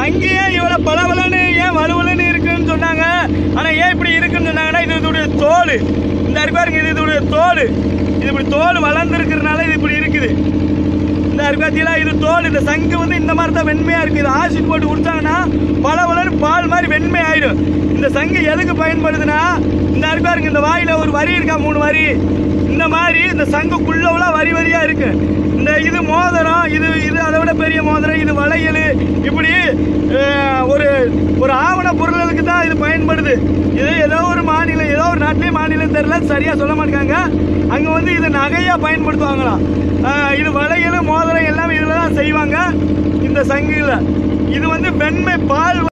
சங்கு ஏன் இவ்வளவு பளபளன்னு ஏன் வலுவலுன்னு இருக்குன்னு சொன்னாங்க ஆனா ஏன் இப்படி இருக்குன்னு சொன்னாங்கன்னா இது இதோடைய தோல் இந்த இருக்கு பாருங்க இது இதோடைய தோல் இது இப்படி தோல் வளர்ந்துருக்கிறதுனால இது இப்படி இருக்குது இந்த இருக்கு பார்த்தீங்களா இது தோல் இந்த சங்கு வந்து இந்த மாதிரி தான் வெண்மையா இருக்கு இது ஆசிட் போட்டு குடிச்சாங்கன்னா பளபளன்னு பால் மாதிரி வெண்மை ஆயிடும் இந்த சங்கு எதுக்கு பயன்படுதுன்னா இந்த இருக்கு பாருங்க இந்த வாயில ஒரு வரி இருக்கா மூணு வரி இந்த மாதிரி இந்த சங்குக்குள்ள உள்ள வரி வரியா இருக்கு இந்த இது மோதிரம் இது இது அதை விட பெரிய மோதிரம் இது வளையல் இப்படி அஹ், ஒரு ஒரு ஆவண பொருளுக்கு தான் இது பயன்படுது இது ஏதோ ஒரு மாநிலம் ஏதோ ஒரு நாட்டிலே மாநிலம் தெரியல சரியா சொல்ல மாட்டாங்க அங்க வந்து இது நகையா பயன்படுத்துவாங்களாம் அஹ், இது வளையல் மோதிரம் எல்லாமே இதுல தான் செய்வாங்க இந்த சங்குல இது வந்து வெண்மை பால்